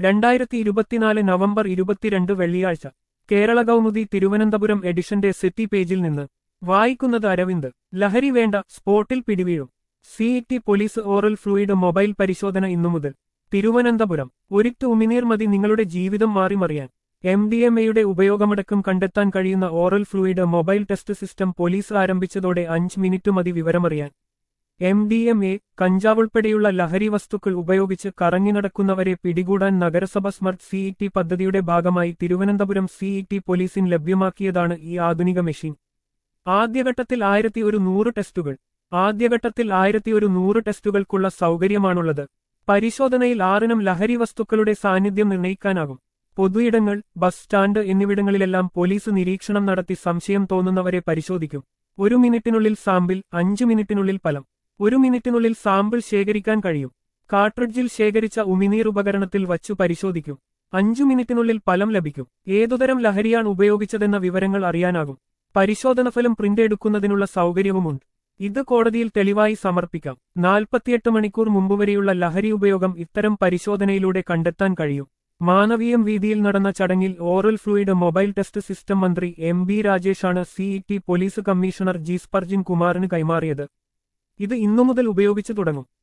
രണ്ടായിരത്തി ഇരുപത്തിനാല് നവംബർ ഇരുപത്തിരണ്ട് വെള്ളിയാഴ്ച കേരള കൗമുദി തിരുവനന്തപുരം എഡിഷന്റെ സിറ്റി പേജിൽ നിന്ന് വായിക്കുന്നത് അരവിന്ദ് ലഹരി വേണ്ട സ്പോട്ടിൽ പിടിവീഴും CET police oral fluid mobile പരിശോധന ഇന്നു മുതൽ തിരുവനന്തപുരം ഒരിറ്റ് ഉമിനീർ മതി നിങ്ങളുടെ ജീവിതം മാറിമറിയാൻ എം ഡി എം എയുടെ ഉപയോഗമടക്കം കണ്ടെത്താൻ കഴിയുന്ന oral fluid mobile test system police ആരംഭിച്ചതോടെ അഞ്ച് മിനിറ്റ് മതി വിവരമറിയാൻ എം ഡി എം എ കഞ്ചാവ് ഉൾപ്പെടെയുള്ള ലഹരി വസ്തുക്കൾ ഉപയോഗിച്ച് കറങ്ങി നടക്കുന്നവരെ പിടികൂടാൻ നഗരസഭ സ്മർട്ട് സിഇടി പദ്ധതിയുടെ ഭാഗമായി തിരുവനന്തപുരം സിഇടി പോലീസിന് ലഭ്യമാക്കിയതാണ് ഈ ആധുനിക മെഷീൻ ആദ്യഘട്ടത്തിൽ ആയിരത്തി ഒരു നൂറ് ടെസ്റ്റുകൾ ആദ്യഘട്ടത്തിൽ ആയിരത്തി ഒരു നൂറ് ടെസ്റ്റുകൾക്കുള്ള സൗകര്യമാണുള്ളത് പരിശോധനയിൽ ആറിനും ലഹരി വസ്തുക്കളുടെ സാന്നിധ്യം നിർണ്ണയിക്കാനാകും പൊതുയിടങ്ങൾ ബസ് സ്റ്റാൻഡ് എന്നിവിടങ്ങളിലെല്ലാം പോലീസ് നിരീക്ഷണം നടത്തി സംശയം തോന്നുന്നവരെ പരിശോധിക്കും ഒരു മിനിറ്റിനുള്ളിൽ സാമ്പിൾ അഞ്ചു മിനിറ്റിനുള്ളിൽ ഫലം ഒരു മിനിറ്റിനുള്ളിൽ സാമ്പിൾ ശേഖരിക്കാൻ കഴിയും കാർട്രിഡ്ജിൽ ശേഖരിച്ച ഉമിനീർ ഉപകരണത്തിൽ വച്ചു പരിശോധിക്കും അഞ്ചു മിനിറ്റിനുള്ളിൽ ഫലം ലഭിക്കും ഏതുതരം ലഹരിയാണ് ഉപയോഗിച്ചതെന്ന വിവരങ്ങൾ അറിയാനാകും പരിശോധന ഫലം പ്രിന്റ് എടുക്കുന്നതിനുള്ള സൗകര്യവുമുണ്ട് ഇത് കോടതിയിൽ തെളിവായി സമർപ്പിക്കാം നാൽപ്പത്തിയെട്ട് മണിക്കൂർ മുമ്പ് വരെയുള്ള ലഹരി ഉപയോഗം ഇത്തരം പരിശോധനയിലൂടെ കണ്ടെത്താൻ കഴിയും മാനവീയം വീതിയിൽ നടന്ന ചടങ്ങിൽ oral fluid mobile test system മന്ത്രി എം ബി രാജേഷാണ് CET police commissioner G Sparjan കുമാറിന് കൈമാറിയത് ഇത് ഇന്നു മുതൽ ഉപയോഗിച്ചു തുടങ്ങും